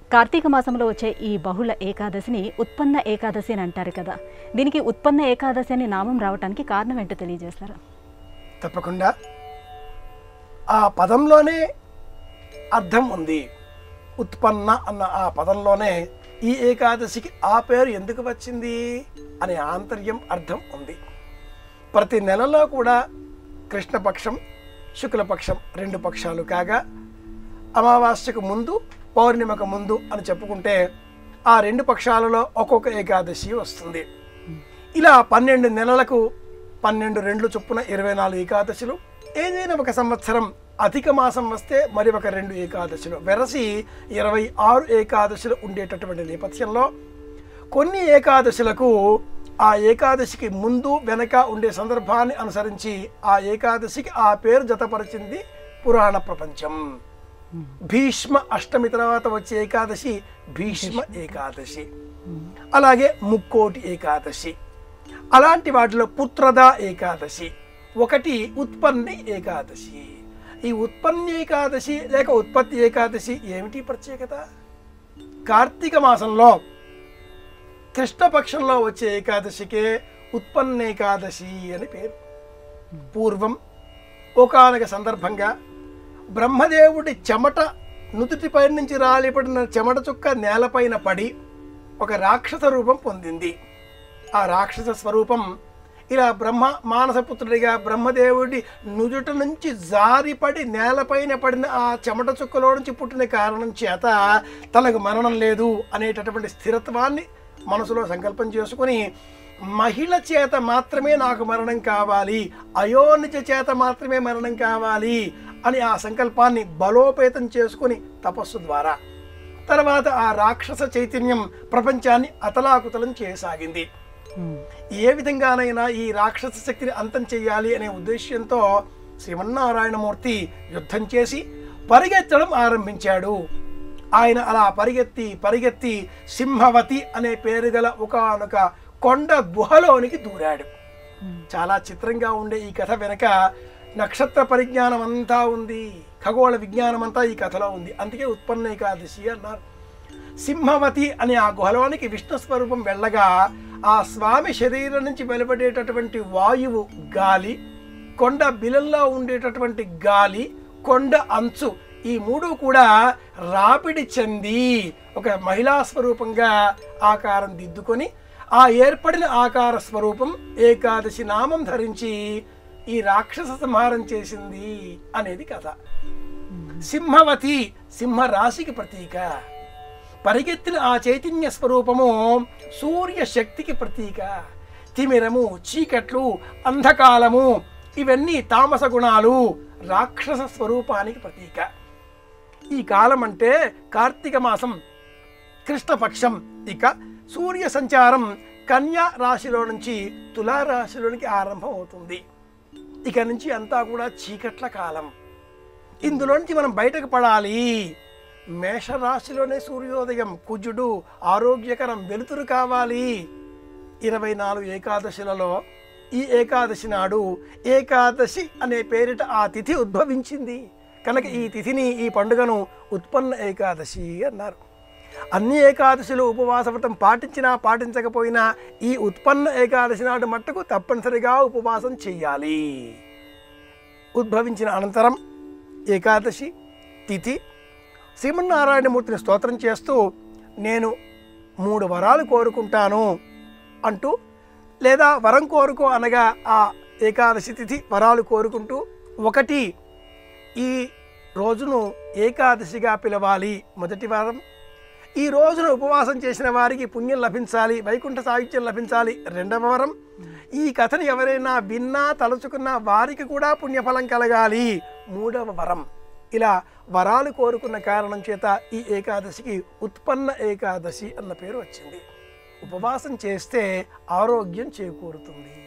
కార్తీక మాసంలో వచ్చే ఈ బహుళ ఏకాదశిని ఉత్పన్న ఏకాదశి అని అంటారు కదా దీనికి ఉత్పన్న ఏకాదశి అని నామం రావడానికి కారణం ఏంటో తెలియజేస్తారా తప్పకుండా ఆ పదంలోనే అర్థం ఉంది ఉత్పన్న అన్న ఆ పదంలోనే ఈ ఏకాదశికి ఆ పేరు ఎందుకు వచ్చింది అనే ఆంతర్యం అర్థం ఉంది ప్రతి నెలలో కూడా కృష్ణపక్షం శుక్లపక్షం రెండు పక్షాలు కాగా అమావాస్యకు ముందు పౌర్ణిమకు ముందు అని చెప్పుకుంటే ఆ రెండు పక్షాలలో ఒక్కొక్క ఏకాదశి వస్తుంది ఇలా పన్నెండు నెలలకు పన్నెండు రెండు చొప్పున ఇరవై నాలుగు ఏకాదశులు ఏదైనా ఒక సంవత్సరం అధిక మాసం వస్తే మరి ఒక రెండు ఏకాదశులు వెరసి ఇరవై ఆరు ఏకాదశులు ఉండేటటువంటి నేపథ్యంలో కొన్ని ఏకాదశులకు ఆ ఏకాదశికి ముందు వెనక ఉండే సందర్భాన్ని అనుసరించి ఆ ఏకాదశికి ఆ పేరు జతపరిచింది పురాణ ప్రపంచం భీష్మ అష్టమి తర్వాత వచ్చే ఏకాదశి భీష్మ ఏకాదశి అలాగే ముక్కోటి ఏకాదశి అలాంటి వాటిలో పుత్రద ఏకాదశి ఒకటి ఉత్పన్ని ఏకాదశి ఈ ఉత్పన్ని ఏకాదశి లేక ఉత్పత్తి ఏకాదశి ఏమిటి ప్రత్యేకత కార్తీక మాసంలో కృష్ణపక్షంలో వచ్చే ఏకాదశికే ఉత్పన్నేకాదశి అని పేరు పూర్వం ఒకానొక సందర్భంగా బ్రహ్మదేవుడి చెమట నుదుటిపై నుంచి రాలిపడిన చెమట చుక్క నేలపైన పడి ఒక రాక్షస రూపం పొందింది ఆ రాక్షస స్వరూపం ఇలా బ్రహ్మ మానసపుత్రుడిగా బ్రహ్మదేవుడి నుదుట నుంచి జారిపడి నేలపైన పడిన ఆ చెమట చుక్కలో నుంచి పుట్టిన కారణం చేత తనకు మరణం లేదు అనేటటువంటి స్థిరత్వాన్ని మనసులో సంకల్పం చేసుకుని మహిళ చేత మాత్రమే నాకు మరణం కావాలి అయోనిజ చేత మాత్రమే మరణం కావాలి అని ఆ సంకల్పాన్ని బలోపేతం చేసుకుని తపస్సు ద్వారా తర్వాత ఆ రాక్షస చైతన్యం ప్రపంచాన్ని అతలాకుతలం చేయసాగింది ఏ విధంగానైనా ఈ రాక్షస శక్తిని అంతం చేయాలి అనే ఉద్దేశ్యంతో శ్రీమన్నారాయణమూర్తి యుద్ధం చేసి పరిగెత్తడం ఆరంభించాడు ఆయన అలా పరిగెత్తి పరిగెత్తి సింహవతి అనే పేరు గల ఒకనొక కొండ గుహలోనికి దూరాడు చాలా చిత్రంగా ఉండే ఈ కథ వెనక నక్షత్ర పరిజ్ఞానం అంతా ఉంది ఖగోళ విజ్ఞానం అంతా ఈ కథలో ఉంది అందుకే ఉత్పన్న ఏకాదశి అన్నారు సింహవతి అనే ఆ గుహలోనికి విష్ణు స్వరూపం వెళ్ళగా ఆ స్వామి శరీరం నుంచి వెలువడేటటువంటి వాయువు గాలి కొండ బిలంలో ఉండేటటువంటి గాలి కొండ అంచు ఈ మూడు కూడా రాపిడి చెంది ఒక మహిళా స్వరూపంగా ఆకారం దిద్దుకొని ఆ ఏర్పడిన ఆకార స్వరూపం ఏకాదశి నామం ధరించి ఈ రాక్షస సంహారం చేసింది అనేది కథ సింహవతి సింహ రాశికి ప్రతీక పరిగెత్తిన ఆ చైతన్య స్వరూపము సూర్య శక్తికి ప్రతీక తిమిరము చీకట్లు అంధకాలము ఇవన్నీ తామస గుణాలు రాక్షస స్వరూపానికి ప్రతీక ఈ కాలం అంటే కార్తీక మాసం కృష్ణపక్షం ఇక సూర్య సంచారం కన్యా రాశిలో నుంచి తులా రాశిలోనికి ఆరంభం అవుతుంది ఇక నుంచి అంతా కూడా చీకట్ల కాలం ఇందులో నుంచి మనం బయటకు పడాలి మేషరాశిలోనే సూర్యోదయం కుజుడు ఆరోగ్యకరం వెలుతురు కావాలి ఇరవై నాలుగు ఏకాదశులలో ఈ ఏకాదశి నాడు ఏకాదశి అనే పేరిట ఆ తిథి ఉద్భవించింది కనుక ఈ తిథిని ఈ పండుగను ఉత్పన్న ఏకాదశి అన్నారు అన్ని ఏకాదశులు ఉపవాస వ్రతం పాటించినా పాటించకపోయినా ఈ ఉత్పన్న ఏకాదశి నాడు మట్టుకు తప్పనిసరిగా ఉపవాసం చెయ్యాలి ఉద్భవించిన అనంతరం ఏకాదశి తిథి శ్రీమన్నారాయణమూర్తిని స్తోత్రం చేస్తూ నేను మూడు వరాలు కోరుకుంటాను అంటూ లేదా వరం కోరుకో అనగా ఆ ఏకాదశి తిథి వరాలు కోరుకుంటూ ఒకటి ఈ రోజును ఏకాదశిగా పిలవాలి మొదటి వారం ఈ రోజున ఉపవాసం చేసిన వారికి పుణ్యం లభించాలి వైకుంఠ సాహిత్యం లభించాలి రెండవ వరం ఈ కథను ఎవరైనా విన్నా తలుచుకున్నా వారికి కూడా పుణ్యఫలం కలగాలి మూడవ వరం ఇలా వరాలు కోరుకున్న కారణం చేత ఈ ఏకాదశికి ఉత్పన్న ఏకాదశి అన్న పేరు వచ్చింది ఉపవాసం చేస్తే ఆరోగ్యం చేకూరుతుంది